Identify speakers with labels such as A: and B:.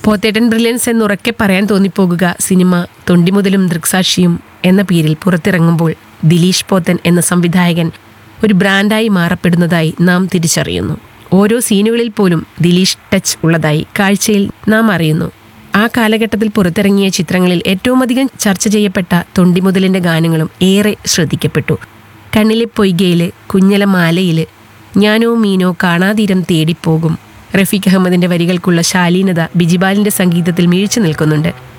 A: പോത്തേട്ടൻ brilliance എന്നുറക്കെ പറയാൻ തോന്നിപ്പോകുക cinema തൊണ്ടിമുതലും ദൃക്സാക്ഷിയും എന്ന പേരിൽ പുറത്തിറങ്ങുമ്പോൾ ദിലീഷ് പോത്തൻ എന്ന സംവിധായകൻ ഒരു ബ്രാൻഡായി മാറപ്പെടുന്നതായി നാം തിരിച്ചറിയുന്നു ഓരോ സീനുകളിൽ പോലും ദിലീഷ് ടച്ച് ഉള്ളതായി കാഴ്ചയിൽ നാം അറിയുന്നു ആ കാലഘട്ടത്തിൽ പുറത്തിറങ്ങിയ ചിത്രങ്ങളിൽ ഏറ്റവും അധികം ചർച്ച ചെയ്യപ്പെട്ട തൊണ്ടിമുതലിന്റെ ഗാനങ്ങളും ഏറെ ശ്രദ്ധിക്കപ്പെട്ടു കണ്ണിലെ പൊയ്കയില് കുഞ്ഞല മാലയില് ഞാനോ മീനോ കാണാതീരം തേടിപ്പോകും റഫീഖ് അഹമ്മദിന്റെ വരികൾക്കുള്ള ശാലീനത ബിജിബാലിന്റെ സംഗീതത്തിൽ വീഴ്ച നിൽക്കുന്നുണ്ട്